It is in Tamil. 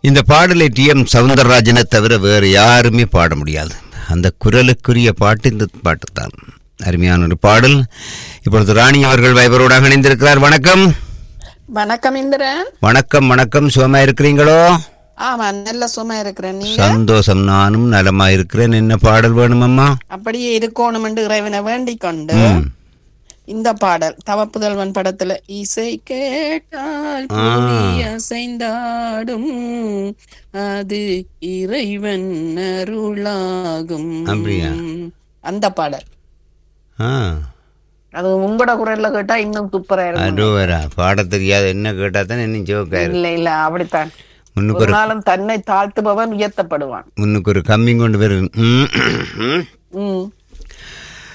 இந்த பாடலை டி எம் சவுந்தரராஜனை தவிர வேறு யாருமே பாட முடியாது அந்த குரலுக்குரிய பாட்டு இந்த பாட்டு தான் அருமையான ஒரு பாடல் இப்பொழுது ராணி அவர்கள் வைபரோடாக இணைந்திருக்கிறார் வணக்கம் வணக்கம் இந்திரன் வணக்கம் வணக்கம் சுகமா இருக்கிறீங்களோ ஆமா நல்ல சும்மா இருக்கிறேன் நீங்க சந்தோஷம் நானும் நலமா இருக்கிறேன் என்ன பாடல் வேணுமம்மா அப்படியே இருக்கணும் என்று இறைவனை வேண்டிக் கொண்டு ம். இந்த பாடல் தவப்புதல்வன் படத்துல இசை கேட்டால் புவி அசைந்தாடும் அது இறைவன் அருளாகும் அப்படியா? அந்த பாடல் ஆ அது உங்களோட குரல்ல கேட்டா இன்னும் துப்பரா இருக்கும் அருவரா பாட தெரியாது என்ன கேட்டா தான் என்ன ஜோக்காரு இல்ல இல்ல அப்படித்தான் முன்னுக்கு ஒரு ஒரு நாளும் தன்னை தாழ்த்துபவன் உயர்த்தப்படுவான் முன்னுக்கு ஒரு கம்மி கொண்டு வரும் ம், ம். ம்